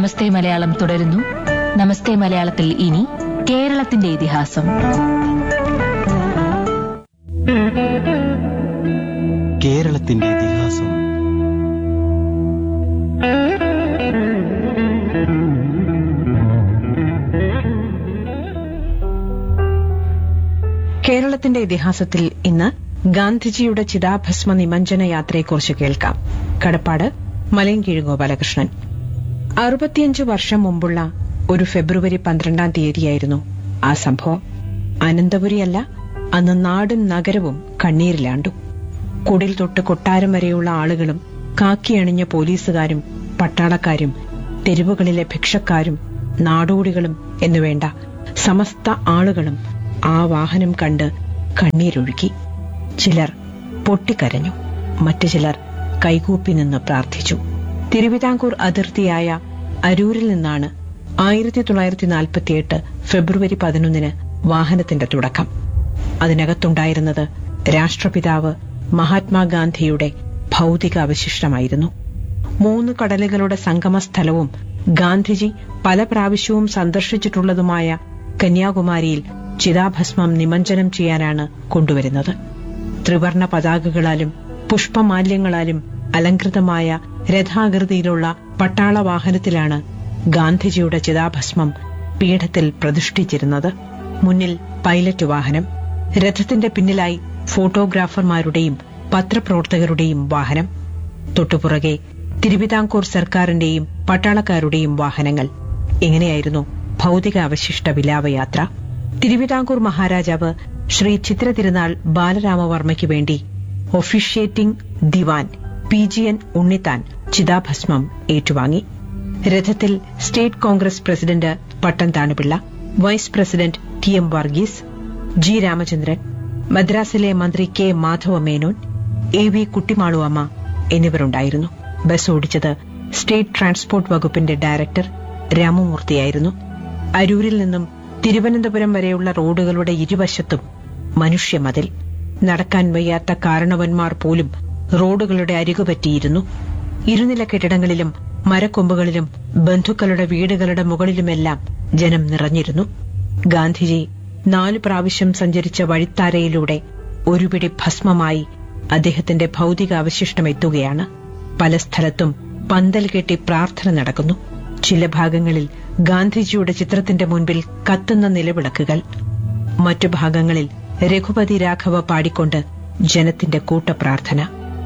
നമസ്തേ മലയാളം തുടരുന്നു നമസ്തേ മലയാളത്തിൽ ഇനി കേരളത്തിന്റെ ഇതിഹാസം കേരളത്തിന്റെ ഇതിഹാസം കേരളത്തിന്റെ ഇതിഹാസത്തിൽ ഇന്ന് ഗാന്ധിജിയുടെ ചിതാഭസ്മ നിമഞ്ജന യാത്രയെക്കുറിച്ച് കേൾക്കാം കടപ്പാട് മലയൻകീഴ് ഗോപാലകൃഷ്ണൻ അറുപത്തിയഞ്ച് വർഷം മുമ്പുള്ള ഒരു ഫെബ്രുവരി പന്ത്രണ്ടാം തീയതിയായിരുന്നു ആ സംഭവം അനന്തപുരിയല്ല അന്ന് നാടും നഗരവും കണ്ണീരിലാണ്ടു കുടിൽ തൊട്ട് കൊട്ടാരം വരെയുള്ള ആളുകളും കാക്കിയണിഞ്ഞ പോലീസുകാരും പട്ടാളക്കാരും തെരുവുകളിലെ ഭിക്ഷക്കാരും നാടോടികളും എന്നുവേണ്ട സമസ്ത ആളുകളും ആ വാഹനം കണ്ട് കണ്ണീരൊഴുക്കി ചിലർ പൊട്ടിക്കരഞ്ഞു മറ്റു ചിലർ കൈകൂപ്പി നിന്ന് പ്രാർത്ഥിച്ചു തിരുവിതാംകൂർ അതിർത്തിയായ അരൂരിൽ നിന്നാണ് ആയിരത്തി തൊള്ളായിരത്തി നാൽപ്പത്തിയെട്ട് ഫെബ്രുവരി പതിനൊന്നിന് വാഹനത്തിന്റെ തുടക്കം അതിനകത്തുണ്ടായിരുന്നത് രാഷ്ട്രപിതാവ് മഹാത്മാഗാന്ധിയുടെ ഭൗതിക അവശിഷ്ടമായിരുന്നു മൂന്ന് കടലുകളുടെ സംഗമസ്ഥലവും ഗാന്ധിജി പല പ്രാവശ്യവും സന്ദർശിച്ചിട്ടുള്ളതുമായ കന്യാകുമാരിയിൽ ചിതാഭസ്മം നിമഞ്ജനം ചെയ്യാനാണ് കൊണ്ടുവരുന്നത് ത്രിവർണ പതാകകളാലും പുഷ്പമാല്യങ്ങളാലും അലങ്കൃതമായ രഥാകൃതിയിലുള്ള പട്ടാള വാഹനത്തിലാണ് ഗാന്ധിജിയുടെ ചിതാഭസ്മം പീഠത്തിൽ പ്രതിഷ്ഠിച്ചിരുന്നത് മുന്നിൽ പൈലറ്റ് വാഹനം രഥത്തിന്റെ പിന്നിലായി ഫോട്ടോഗ്രാഫർമാരുടെയും പത്രപ്രവർത്തകരുടെയും വാഹനം തൊട്ടുപുറകെ തിരുവിതാംകൂർ സർക്കാരിന്റെയും പട്ടാളക്കാരുടെയും വാഹനങ്ങൾ ഇങ്ങനെയായിരുന്നു ഭൗതിക അവശിഷ്ട വിലാപയാത്ര തിരുവിതാംകൂർ മഹാരാജാവ് ശ്രീ ചിത്ര തിരുനാൾ ബാലരാമവർമ്മയ്ക്ക് വേണ്ടി ഒഫീഷ്യേറ്റിംഗ് ദിവാൻ പി ജി എൻ ഉണ്ണിത്താൻ ചിതാഭസ്മം ഏറ്റുവാങ്ങി രഥത്തിൽ State Congress president Pattom Thanu Pillai vice president T M Varghese G Ramachandran മദ്രാസിലെ മന്ത്രി K Madhava Menon A V Kuttimalu Amma എന്നിവരുണ്ടായിരുന്നു ബസ് ഓടിച്ചത് സ്റ്റേറ്റ് ട്രാൻസ്പോർട്ട് വകുപ്പിന്റെ ഡയറക്ടർ രാമമൂർത്തിയായിരുന്നു അരൂരിൽ നിന്നും തിരുവനന്തപുരം വരെയുള്ള റോഡുകളുടെ ഇരുവശത്തും മനുഷ്യമതിൽ നടക്കാൻ വയ്യാത്ത കാരണവന്മാർ പോലും റോഡുകളുടെ അരികുപറ്റിയിരുന്നു ഇരുനില കെട്ടിടങ്ങളിലും മരക്കൊമ്പുകളിലും ബന്ധുക്കളുടെ വീടുകളുടെ മുകളിലുമെല്ലാം ജനം നിറഞ്ഞിരുന്നു ഗാന്ധിജി നാലു പ്രാവശ്യം സഞ്ചരിച്ച വഴിത്താരയിലൂടെ ഒരു പിടി ഭസ്മമായി അദ്ദേഹത്തിന്റെ ഭൗതിക അവശിഷ്ടം എത്തുകയാണ് പല സ്ഥലത്തും പന്തൽ കെട്ടി പ്രാർത്ഥന നടക്കുന്നു ചില ഭാഗങ്ങളിൽ ഗാന്ധിജിയുടെ ചിത്രത്തിന്റെ മുൻപിൽ കത്തുന്ന നിലവിളക്കുകൾ മറ്റു ഭാഗങ്ങളിൽ രഘുപതി രാഘവ പാടിക്കൊണ്ട് ജനത്തിന്റെ കൂട്ടപ്രാർത്ഥന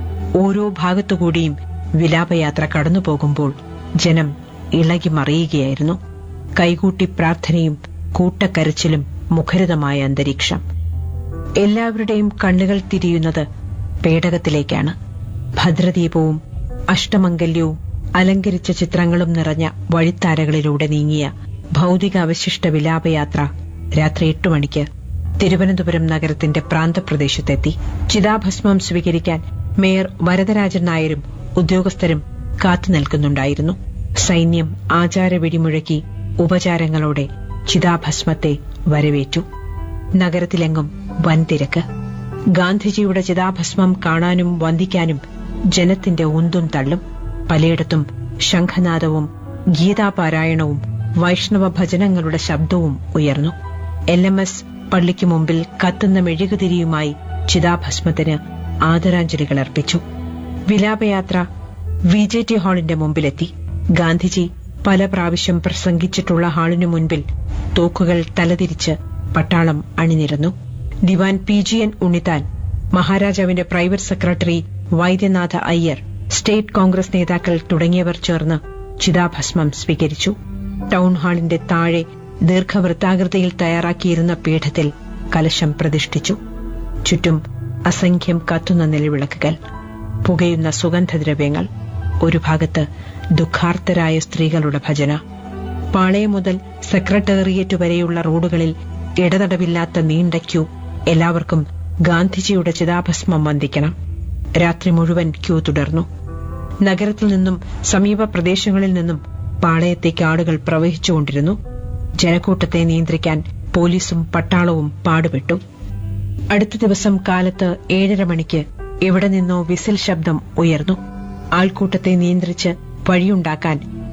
ഓരോ ഭാഗത്തുകൂടിയും വിലാപയാത്ര കടന്നുപോകുമ്പോൾ ജനം ഇളകി മറിയുകയായിരുന്നു കൈകൂട്ടി പ്രാർത്ഥനയും കൂട്ടക്കരച്ചിലും മുഖരിതമായ അന്തരീക്ഷം എല്ലാവരുടെയും കണ്ണുകൾ തിരിയുന്നത് പേടകത്തിലേക്കാണ് ഭദ്രദീപവും അഷ്ടമംഗല്യവും അലങ്കരിച്ച ചിത്രങ്ങളും നിറഞ്ഞ വഴിത്താരകളിലൂടെ നീങ്ങിയ ഭൗതിക അവശിഷ്ട വിലാപയാത്ര രാത്രി എട്ട് മണിക്ക് തിരുവനന്തപുരം നഗരത്തിന്റെ പ്രാന്തപ്രദേശത്തെത്തി ചിതാഭസ്മം സ്വീകരിക്കാൻ മേയർ വരദരാജൻ നായരും ഉദ്യോഗസ്ഥരും കാത്തുനിൽക്കുന്നുണ്ടായിരുന്നു സൈന്യം ആചാര വെടിമുഴക്കി ഉപചാരങ്ങളോടെ ചിതാഭസ്മത്തെ വരവേറ്റു നഗരത്തിലെങ്ങും വൻ തിരക്ക് ഗാന്ധിജിയുടെ ചിതാഭസ്മം കാണാനും വന്ദിക്കാനും ജനത്തിന്റെ ഉന്തും തള്ളും പലയിടത്തും ശംഖനാദവും ഗീതാപാരായണവും വൈഷ്ണവ ഭജനങ്ങളുടെ ശബ്ദവും ഉയർന്നു എൽ എം എസ് പള്ളിക്ക് മുമ്പിൽ കത്തുന്ന മെഴുകുതിരിയുമായി ചിതാഭസ്മത്തിന് ആദരാഞ്ജലികൾ അർപ്പിച്ചു വിലാപയാത്ര വി ജെ ടി ഹാളിന്റെ മുമ്പിലെത്തി ഗാന്ധിജി പല പ്രാവശ്യം പ്രസംഗിച്ചിട്ടുള്ള ഹാളിനു മുൻപിൽ തോക്കുകൾ തലതിരിച്ച് പട്ടാളം അണിനിരന്നു ദിവാൻ പി ജി എൻ ഉണ്ണിത്താൻ മഹാരാജാവിന്റെ private secretary Vaidyanatha Iyer State Congress നേതാക്കൾ തുടങ്ങിയവർ ചേർന്ന് ചിതാഭസ്മം സ്വീകരിച്ചു ടൗൺ ഹാളിന്റെ താഴെ ദീർഘവൃത്താകൃതിയിൽ തയ്യാറാക്കിയിരുന്ന പീഠത്തിൽ കലശം പ്രതിഷ്ഠിച്ചു ചുറ്റും അസംഖ്യം കത്തുന്ന നിലവിളക്കുകൾ പുകയുന്ന സുഗന്ധദ്രവ്യങ്ങൾ ഒരു ഭാഗത്ത് ദുഃഖാർത്തരായ സ്ത്രീകളുടെ ഭജന പാളയം മുതൽ സെക്രട്ടേറിയറ്റ് വരെയുള്ള റോഡുകളിൽ ഇടതടവില്ലാത്ത നീണ്ട ക്യൂ എല്ലാവർക്കും ഗാന്ധിജിയുടെ ചിതാഭസ്മം വന്ദിക്കണം രാത്രി മുഴുവൻ ക്യൂ തുടർന്നു നഗരത്തിൽ നിന്നും സമീപ പ്രദേശങ്ങളിൽ നിന്നും പാളയത്തേക്ക് ആളുകൾ പ്രവഹിച്ചുകൊണ്ടിരുന്നു ജനക്കൂട്ടത്തെ നിയന്ത്രിക്കാൻ പോലീസും പട്ടാളവും പാടുപെട്ടു അടുത്ത ദിവസം കാലത്ത് ഏഴര മണിക്ക് എവിടെ നിന്നോ വിസിൽ ശബ്ദം ഉയർന്നു ആൾക്കൂട്ടത്തെ നിയന്ത്രിച്ച് വഴിയുണ്ടാക്കാൻ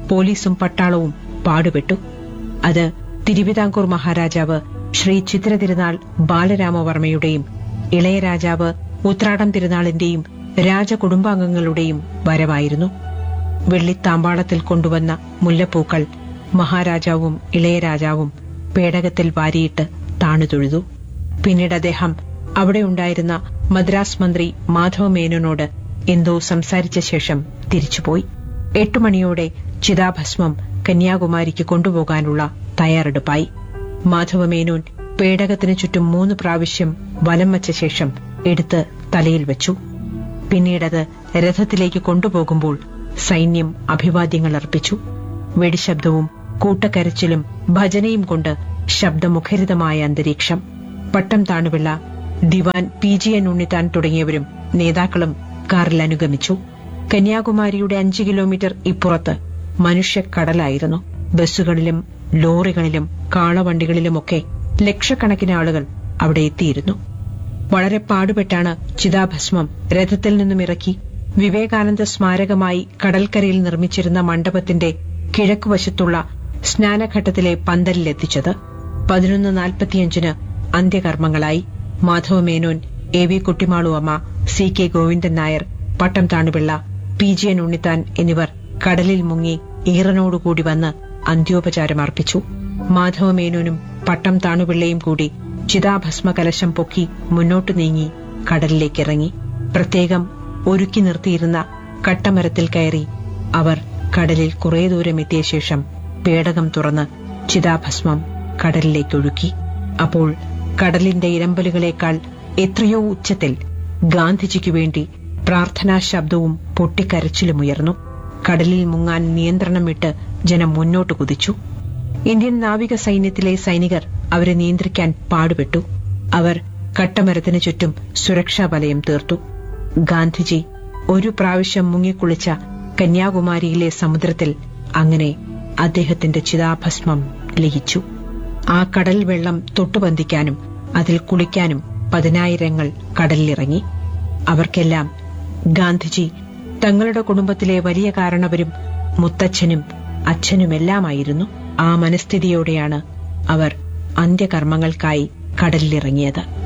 പോലീസും പട്ടാളവും പാടുപെട്ടു അത് തിരുവിതാംകൂർ മഹാരാജാവ് ശ്രീ ചിത്ര തിരുനാൾ ബാലരാമവർമ്മയുടെയും ഇളയരാജാവ് ഉത്രാടം തിരുനാളിന്റെയും രാജകുടുംബാംഗങ്ങളുടെയും വരവായിരുന്നു വെള്ളിത്താമ്പാളത്തിൽ കൊണ്ടുവന്ന മുല്ലപ്പൂക്കൾ മഹാരാജാവും ഇളയരാജാവും പേടകത്തിൽ വാരിയിട്ട് താണുതൊഴുതു പിന്നീട് അദ്ദേഹം അവിടെ ഉണ്ടായിരുന്ന മദ്രാസ് മന്ത്രി മാധവ മേനോനോട് എന്തോ സംസാരിച്ച ശേഷം തിരിച്ചുപോയി എട്ടു മണിയോടെ ചിതാഭസ്മം കന്യാകുമാരിക്ക് കൊണ്ടുപോകാനുള്ള തയ്യാറെടുപ്പായി മാധവമേനോൻ പേടകത്തിന് ചുറ്റും മൂന്ന് പ്രാവശ്യം വലം വച്ച ശേഷം എടുത്ത് തലയിൽ വെച്ചു പിന്നീടത് രഥത്തിലേക്ക് കൊണ്ടുപോകുമ്പോൾ സൈന്യം അഭിവാദ്യങ്ങൾ അർപ്പിച്ചു വെടിശബ്ദവും കൂട്ടക്കരച്ചിലും ഭജനയും കൊണ്ട് ശബ്ദമുഖരിതമായ അന്തരീക്ഷം പട്ടം താണുപിള്ള ദിവാൻ പി ജി എൻ ഉണ്ണിത്താൻ തുടങ്ങിയവരും നേതാക്കളും കാറിൽ അനുഗമിച്ചു കന്യാകുമാരിയുടെ അഞ്ച് കിലോമീറ്റർ ഇപ്പുറത്ത് മനുഷ്യക്കടലായിരുന്നു ബസ്സുകളിലും ലോറികളിലും കാളവണ്ടികളിലുമൊക്കെ ലക്ഷക്കണക്കിന് ആളുകൾ അവിടെ എത്തിയിരുന്നു വളരെ പാടുപെട്ടാണ് ചിതാഭസ്മം രഥത്തിൽ നിന്നും ഇറക്കി വിവേകാനന്ദ സ്മാരകമായി കടൽക്കരയിൽ നിർമ്മിച്ചിരുന്ന മണ്ഡപത്തിന്റെ കിഴക്കുവശത്തുള്ള സ്നാനഘട്ടത്തിലെ പന്തലിലെത്തിച്ചത് പതിനൊന്ന് നാൽപ്പത്തിയഞ്ചിന് അന്ത്യകർമ്മങ്ങളായി Madhava Menon A V Kuttimalu Amma C K Govindan Nair Pattom Thanu Pillai P G N Unnithan എന്നിവർ കടലിൽ മുങ്ങി ഈറനോടുകൂടി വന്ന് അന്ത്യോപചാരം അർപ്പിച്ചു മാധവമേനോനും പട്ടം താണുപിള്ളയും കൂടി ചിതാഭസ്മ കലശം പൊക്കി മുന്നോട്ടു നീങ്ങി കടലിലേക്കിറങ്ങി പ്രത്യേകം ഒരുക്കി നിർത്തിയിരുന്ന കട്ടമരത്തിൽ കയറി അവർ കടലിൽ കുറേ ദൂരം എത്തിയ ശേഷം പേടകം തുറന്ന് ചിതാഭസ്മം കടലിലേക്കൊഴുക്കി അപ്പോൾ കടലിന്റെ ഇരമ്പലുകളേക്കാൾ എത്രയോ ഉച്ചത്തിൽ ഗാന്ധിജിക്കു വേണ്ടി പ്രാർത്ഥനാ ശബ്ദവും പൊട്ടിക്കരച്ചിലുമുയർന്നു കടലിൽ മുങ്ങാൻ നിയന്ത്രണം വിട്ട് ജനം മുന്നോട്ട് കുതിച്ചു ഇന്ത്യൻ നാവിക സൈന്യത്തിലെ സൈനികർ അവരെ നിയന്ത്രിക്കാൻ പാടുപെട്ടു അവർ കട്ടമരത്തിനു ചുറ്റും സുരക്ഷാ വലയം തീർത്തു ഗാന്ധിജി ഒരു പ്രാവശ്യം മുങ്ങിക്കുളിച്ച കന്യാകുമാരിയിലെ സമുദ്രത്തിൽ അങ്ങനെ അദ്ദേഹത്തിന്റെ ചിതാഭസ്മം ലയിച്ചു ആ കടൽ വെള്ളം തൊട്ടുബന്ധിക്കാനും അതിൽ കുളിക്കാനും പതിനായിരങ്ങൾ കടലിലിറങ്ങി അവർക്കെല്ലാം ഗാന്ധിജി തങ്ങളുടെ കുടുംബത്തിലെ വലിയ കാരണവരും മുത്തച്ഛനും അച്ഛനുമെല്ലാമായിരുന്നു ആ മനസ്ഥിതിയോടെയാണ് അവർ അന്ത്യകർമ്മങ്ങൾക്കായി കടലിലിറങ്ങിയത്